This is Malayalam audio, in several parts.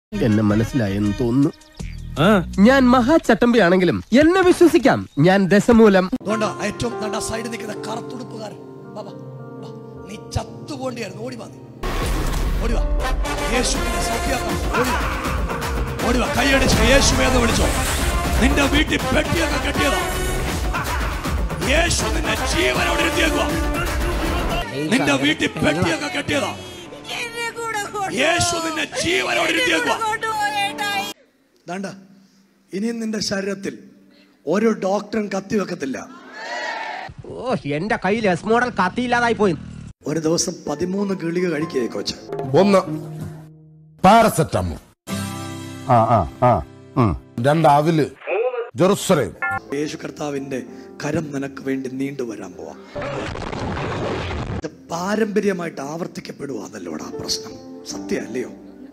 എന്നെ മനസ്സിലായെന്ന് തോന്നുന്നു ഞാൻ മഹാചട്ടമ്പിയാണെങ്കിലും എന്നെ വിശ്വസിക്കാം ഞാൻ ദശമൂലം അതുകൊണ്ടാ ഏറ്റവും നല്ല സൈഡിൽ നിൽക്കുന്ന കറുത്തുടുപ്പുകാരൻ വാ, വാ, വാ. നീ ചത്തുകൊണ്ടിയായിരുന്നു ഓടി വാ നീ. ഓടി വാ യേശുവിനെ സൗഖ്യമാക്കാം ഓടി വാ ഓടി വാ കൈയടിച്ച് യേശുവെ എന്ന് വിളിച്ചോ നിന്റെ വീട്ടിൽ പെട്ടിയൊക്കെ കെട്ടിയതാ യേശു നിന്നെ ജീവനോട് ഇരുത്തിയേക്കുക നിന്റെ വീട്ടിൽ പെട്ടിയൊക്കെ കെട്ടിയതാ എന്നെ കൂടെ യേശു നിന്നെ ജീവനോട് ഇരുത്തിയേക്കുക കൊണ്ടുപോയേട്ടായി ദാണ്ട ഇനിയും നിന്റെ ശരീരത്തിൽ ഒരു ഡോക്ടറും കത്തി വെക്കത്തില്ല ഓ എന്റെ കയ്യിൽ എസ് മോഡൽ കത്തിയില്ലാതായി പോയി ഒരു ദിവസം പതിമൂന്ന് ഗുളിക കഴിക്കുക കോച്ച് ഒന്ന് പാരസെറ്റമോൾ ആ ആ ആ ഉം. രണ്ട് അവില് ജെറുസലേം യേശു കർത്താവിന്റെ കരം നിനക്ക് വേണ്ടി നീണ്ടു വരാൻ പോവാ ഇത് പാരമ്പര്യമായിട്ട് ആവർത്തിക്കപ്പെടുവാന്നല്ലോടാ പ്രശ്നം സത്യ അല്ലയോ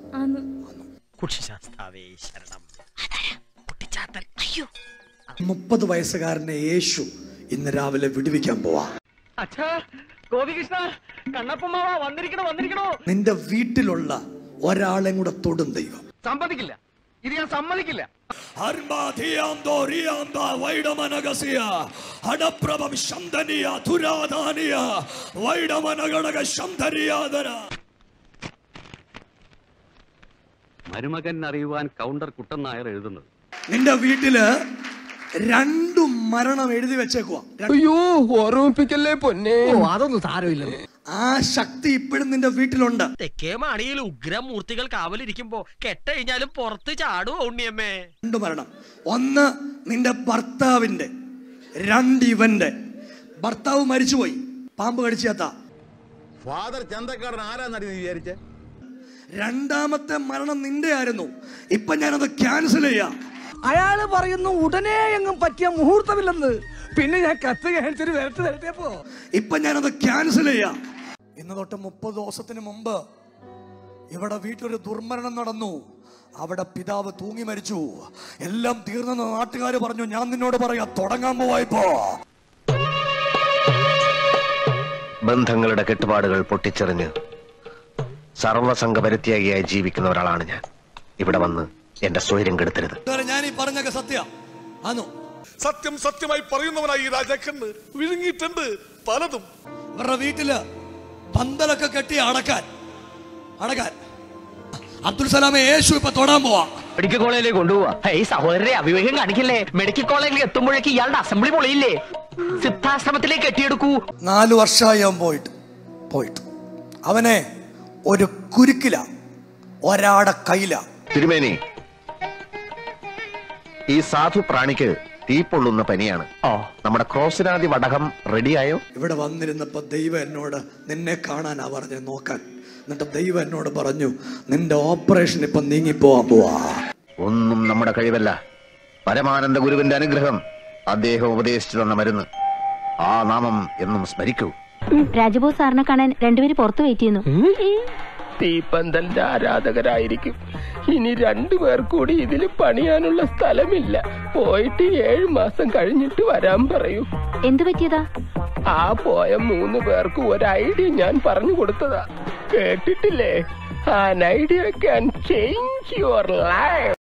മുപ്പത് വയസ്സുകാരനെ യേശു ഇന്ന് രാവിലെ വിടുവിക്കാൻ പോവാ നിന്റെ വീട്ടിലുള്ള ഒരാളെ കൂടെ തൊടും ദൈവം സമ്മതിക്കില്ല ഇത് ഞാൻ സമ്മതിക്കില്ല മരുമകൻ അറിയുവാൻ കൗണ്ടർ കുട്ടൻ നായർ എഴുതുന്നത് നിന്റെ വീട്ടില് രണ്ടു മരണം എഴുതി വെച്ചേക്കുവാ അയ്യോ ഓർമ്മിപ്പിക്കല്ലേ പൊന്നെ അതൊന്നും സാരമില്ല ആ ശക്തി ഇപ്പോഴും നിന്റെ വീട്ടിലുണ്ട് തെക്കേ മാണിയിൽ ഉഗ്രമൂർത്തികൾ കാവലിരിക്കുമ്പോ കെട്ടഴിഞ്ഞാലും പുറത്ത് ചാടുവോ ഉണ്ണിയമ്മേ രണ്ട് മരണം ഒന്ന് നിന്റെ ഭർത്താവിന്റെ രണ്ട് ഇവന്റെ ഭർത്താവ് മരിച്ചുപോയി പാമ്പ് കടിച്ചാത്ത ഫാദർ ചന്തക്കാരൻ ആരാന്നടി നീ വിചാരിച്ചേ രണ്ടാമത്തെ മരണം നിന്റെ ആയിരുന്നു ഇപ്പൊ ഞാനത് ക്യാൻസൽ ചെയ്യാം അയാള് പറയുന്നു ഉടനെ എങ്ങും പറ്റിയ മുഹൂർത്തമില്ലെന്ന് പിന്നെ ഞാൻ കത്ത് കാണിച്ചൊരു വരട്ട് തരട്ടിയപ്പോ ഇപ്പൊ ഞാനത് ക്യാൻസൽ ചെയ്യാം ഇന്ന് തൊട്ട് മുപ്പത് ദിവസത്തിന് മുമ്പ് ഇവിടെ വീട്ടിലൊരു ദുർമരണം നടന്നു അവിടെ പിതാവ് തൂങ്ങി മരിച്ചു എല്ലാം തീർന്നെന്ന് നാട്ടുകാർ പറഞ്ഞു ഞാൻ നിന്നോട് പറയാ തുടങ്ങാൻ പോവായിപ്പോ ബന്ധങ്ങളുടെ കെട്ടുപാടുകൾ പൊട്ടിച്ചെറിഞ്ഞ് സർവസംഘപരിത്യാഗിയായി ജീവിക്കുന്ന ഒരാളാണ് ഞാൻ ഇവിടെ വന്ന് എന്റെ സ്വൈര്യം കെടുത്തരുത് ഇതുവരെ ഞാൻ ഈ പറഞ്ഞൊക്കെ സത്യ ആന്നു സത്യം സത്യമായി പറയുന്നവനായി ഈ രാജാക്കന്ന് വിഴുങ്ങിയിട്ടുണ്ട് പലതും ഇവരുടെ വീട്ടില് പന്തലൊക്കെ കെട്ടി അടക്കാൻ അടക്കാൻ അബ്ദുൽ സലാമെ യേശു ഇപ്പൊ തൊടാൻ പോവാ മെഡിക്കൽ കോളേജിലേക്ക് കൊണ്ടുപോവാ ഈ സഹോദരരെ അവിവേകം കാണിക്കല്ലേ മെഡിക്കൽ കോളേജിൽ എത്തുമ്പോഴേക്ക് ഇയാളുടെ അസംബ്ലി പൊളിയില്ലേ സിദ്ധാശ്രമത്തിലേക്ക് കെട്ടിയെടുക്കൂ നാല് വർഷമായി അവൻ പോയിട്ട് പോയിട്ട് അവനെ ഒരു കുരുക്കില ഒരാടെ കയ്യില തിരുമേനി ഈ സാധു പ്രാണിക്ക് തീ പൊള്ളുന്ന പനിയാണ് നമ്മുടെ ക്രോസിനാദി വടകം റെഡിയായോ ഇവിടെ വന്നിരുന്നപ്പോ ദൈവം എന്നോട് നിന്നെ കാണാനാ പറഞ്ഞു നോക്കാൻ എന്നിട്ട് ദൈവം എന്നോട് പറഞ്ഞു നിന്റെ ഓപ്പറേഷൻ ഇപ്പൊ നീങ്ങിപ്പോവാൻ പോവാ ഒന്നും നമ്മുടെ കഴിവല്ല പരമാനന്ദ ഗുരുവിന്റെ അനുഗ്രഹം അദ്ദേഹം ഉപദേശിച്ചു തന്ന മരുന്ന് ആ നാമം എന്നും സ്മരിക്കൂ രാജബോസ് സാറിനെ കാണാൻ രണ്ടുപേര് പുറത്ത് വെയിറ്റ് ചെയ്യുന്നു തീപ്പന്തലിന്റെ ആരാധകരായിരിക്കും ഇനി രണ്ടുപേർ കൂടി ഇതിൽ പണിയാനുള്ള സ്ഥലമില്ല പോയിട്ട് ഏഴു മാസം കഴിഞ്ഞിട്ട് വരാൻ പറയൂ എന്തു പറ്റിയതാ ആ പോയ മൂന്ന് പേർക്ക് ഒരു ഐഡിയ ഞാൻ പറഞ്ഞു കൊടുത്തതാ കേട്ടിട്ടില്ലേ an idea can change your life